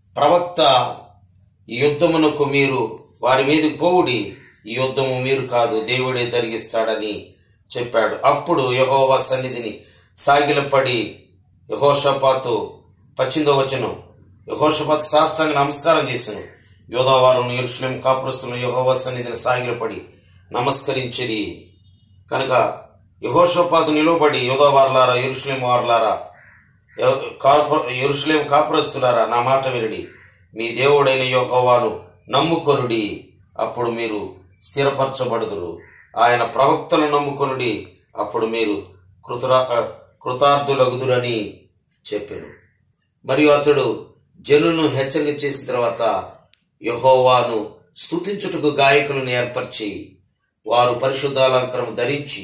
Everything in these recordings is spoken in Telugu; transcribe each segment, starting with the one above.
ప్రవక్త ఈ యుద్ధమునకు మీరు వారి మీదకి పోవుడి ఈ యుద్ధము మీరు కాదు దేవుడే జరిగిస్తాడని చెప్పాడు అప్పుడు యహోవా సన్నిధిని సాగిలపడి యహోషపాతు పచ్చిందో వచనం యహోషపాతు సాష్టాంగ నమస్కారం చేశాను యోధావారం ఎరుషులేం కాపురస్తున్న యహోవా సన్నిధిని సాగిలపడి నమస్కరించిరి కనుక యహోషపాతు నిలువబడి యోధావార్లారా ఎరుషులేం వార్లారా ఎరుషులేం కాపురస్తులారా నా మాట వినడి మీ దేవుడైన యెహోవాను నమ్ముకొనుడి అప్పుడు మీరు స్థిరపరచబడుదురు ఆయన ప్రవక్తను నమ్ముకొనుడి అప్పుడు మీరు కృతరా కృతార్థులగుదురని చెప్పాను మరియు అతడు జనులను హెచ్చరిక చేసిన తర్వాత యహోవాను స్తుతించుటకు గాయకులను ఏర్పరిచి వారు పరిశుద్ధాలంకరం ధరించి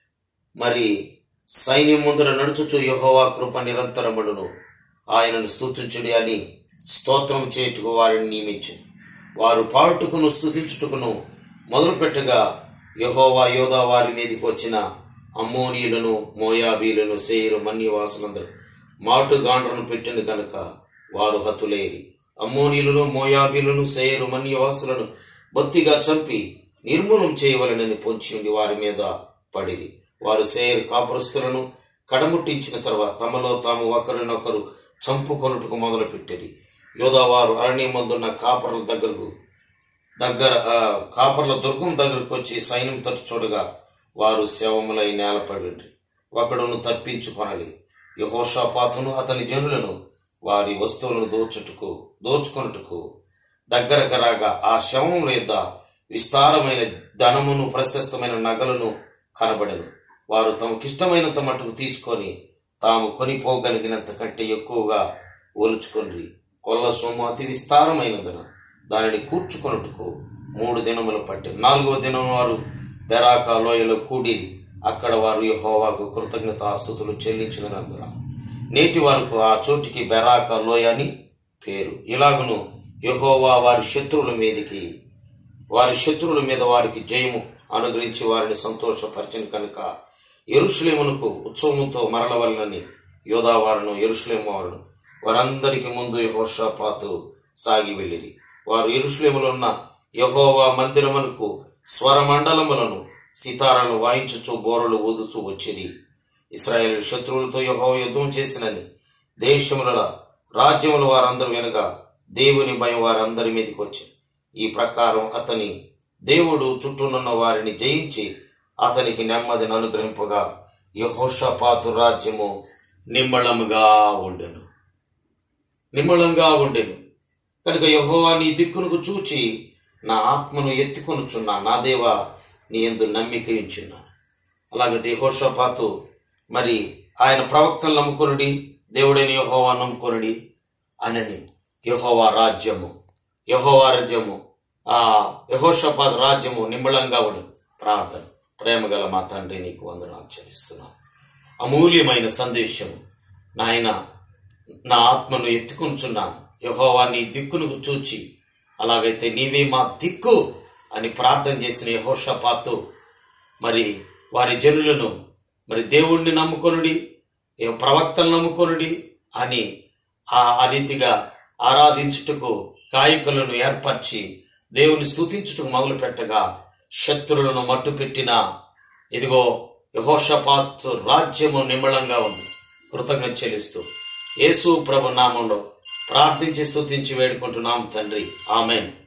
మరి సైన్యం ముందర నడుచుచు యహోవా కృప నిరంతరముడును ఆయనను స్తుతించుడి అని స్తోత్రం చేయుటకు వారిని నియమించు వారు పాటుకును స్తుతించుటకును మొదలుపెట్టగా యహోవా యోధా వారి మీదకి వచ్చిన అమ్మోనీయులను మోయాబీలను సేయిరు మన్యవాసులందరూ మాటుగాండ్రను పెట్టిన గనుక వారు హతులేరి అమ్మోనీయులను మోయాబీలను సేయరు మన్యవాసులను బొత్తిగా చంపి నిర్మూలం చేయవలనని పొంచి ఉండి వారి మీద పడిరి వారు సేయరు కాపురస్తులను కడముట్టించిన తర్వాత తమలో తాము ఒకరినొకరు చంపుకొనుటకు మొదలు పెట్టిరి యోధావారు అరణ్యమందున్న కాపర్ల దగ్గరకు దగ్గర ఆ, కాపర్ల దుర్గం దగ్గరకు వచ్చి సైన్యం తట్టు చూడగా వారు శవములై నేలపడి ఒకడును తప్పించుకొనలి యహోషాపాతును అతని జనులను వారి వస్తువులను దోచుటకు దోచుకొనుటకు దగ్గరకు రాగా ఆ శవముల యొద్ద విస్తారమైన ధనమును ప్రశస్తమైన నగలను కనబడెను వారు తమకిష్టమైనంత మట్టుకు తీసుకొని తాము కొనిపోగలిగినంత కంటే ఎక్కువగా ఒలుచుకొనిరి కొల్ల సొమ్ము అతి విస్తారమైనందున దానిని కూర్చుకొనుటకు మూడు దినములు పట్టి నాలుగవ దినం వారు బెరాకా లోయలో కూడిరి అక్కడ వారు యెహోవాకు కృతజ్ఞతాస్థుతులు చెల్లించినందున నేటి వరకు ఆ చోటికి బెరాకా లోయ అని పేరు ఇలాగును యెహోవా వారి శత్రువుల మీదకి వారి శత్రువుల మీద వారికి జయము అనుగ్రహించి వారిని సంతోషపరిచిన కనుక ఎరుషులేమునకు ఉత్సవముతో మరలవలనని యోధావారును ఎరుషులేము వారును వారందరికి ముందు యహోషాపాతు సాగి వెళ్ళిరి వారు ఎరుషులేములో ఉన్న యహోవా మందిరమునకు స్వరమండలములను సితారాలను వాయించుచు బోరలు ఊదుతూ వచ్చిరి ఇస్రాయేల్ శత్రువులతో యహో యుద్ధం చేసినని దేశముల రాజ్యముల వారందరూ వినగా దేవుని భయం వారందరి మీదకి వచ్చి ఈ ప్రకారం అతని దేవుడు చుట్టూనున్న వారిని జయించి అతనికి నెమ్మదిని అనుగ్రహింపగా యహోషపాతు రాజ్యము నిమ్మళముగా ఉండెను నిమ్మళంగా ఉండెను కనుక యహోవా నీ దిక్కునకు చూచి నా ఆత్మను ఎత్తుకొనుచున్నా నా దేవా నీ ఎందు నమ్మిక ఉంచున్నాను అలాగే యహోషపాతు మరి ఆయన ప్రవక్తలు నమ్ముకొనుడి దేవుడైన యహోవా నమ్ముకొనుడి అనని యహోవా రాజ్యము యహోవా రాజ్యము ఆ యహోషపాతు రాజ్యము నిమ్మళంగా ఉండు ప్రార్థన ప్రేమగల మా తండ్రి నీకు వందనాలు చెల్లిస్తున్నాను అమూల్యమైన సందేశం నాయన నా ఆత్మను ఎత్తుకుంటున్నాను యహోవా నీ దిక్కును చూచి అలాగైతే నీవే మా దిక్కు అని ప్రార్థన చేసిన యహోషపాతు మరి వారి జనులను మరి దేవుణ్ణి నమ్ముకొనుడి ఏ ప్రవక్తలు నమ్ముకొనుడి అని ఆ ఆ రీతిగా ఆరాధించుటకు గాయకులను ఏర్పరిచి దేవుని స్తుతించుటకు మొదలు పెట్టగా శత్రులను మట్టు పెట్టిన ఇదిగో యహోషపాత్ రాజ్యము నిమ్మళంగా ఉంది కృతజ్ఞత చెల్లిస్తూ యేసు ప్రభు నామంలో ప్రార్థించి స్తుతించి వేడుకుంటున్నాం తండ్రి ఆమెన్